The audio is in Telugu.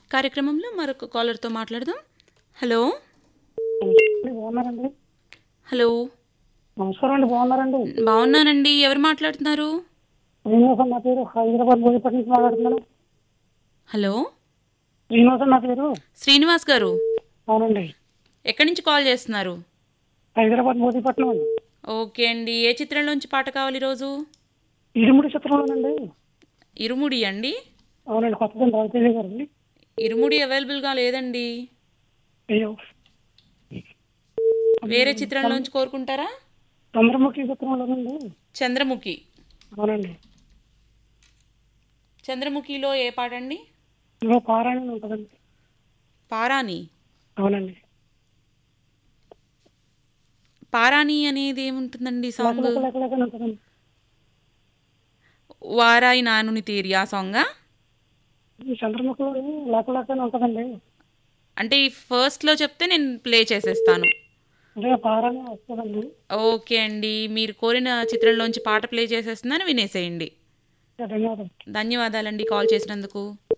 కార్యక్రమంలో మరొక కాలర్తో మాట్లాడదాం హలో నమస్కారం బాగున్నారండి హలో నమస్కారం అండి బాగున్నారండి బాగున్నానండి ఎవరు మాట్లాడుతున్నారు శ్రీనివాసన్ నా పేరు హైదరాబాద్ బోధిపట్నం నుంచి మాట్లాడుతున్నాను హలో శ్రీనివాసన్ నా పేరు శ్రీనివాస్ గారు అవునండి ఎక్కడి నుంచి కాల్ చేస్తున్నారు హైదరాబాద్ బోధిపట్నం అండి ఓకే అండి ఏ చిత్రంలోంచి పాట కావాలి ఈరోజు ఇరుముడి చిత్రంలోనండి ఇరుముడి అండి అవునండి కొత్తదండి రవితేజ గారండి ఇరుముడి అవైలబుల్గా లేదండి అయ్యో వేరే చిత్రంలోంచి కోరుకుంటారా చంద్రముఖి చిత్రంలోనండి చంద్రముఖి అవునండి చంద్రముఖిలో ఏ పాట అండి ఇదిగో పారాయణ అని ఉంటుందండి పారాని అవునండి పారాని అనేది ఏముంటుందండి సాంగ్ లేక లేక లేక అని ఉంటుందండి వారాయి నానుని తీరి ఆ సాంగా ఈ చంద్రముఖిలో లేక లేక అని ఉంటుందండి అంటే ఈ ఫస్ట్లో చెప్తే నేను ప్లే చేసేస్తాను అంటే పారాయణ వస్తుందండి ఓకే అండి మీరు కోరిన చిత్రంలోంచి పాట ప్లే చేసేస్తున్నాను వినేసేయండి ధన్యవాదాలు ధన్యవాదాలండి కాల్ చేసినందుకు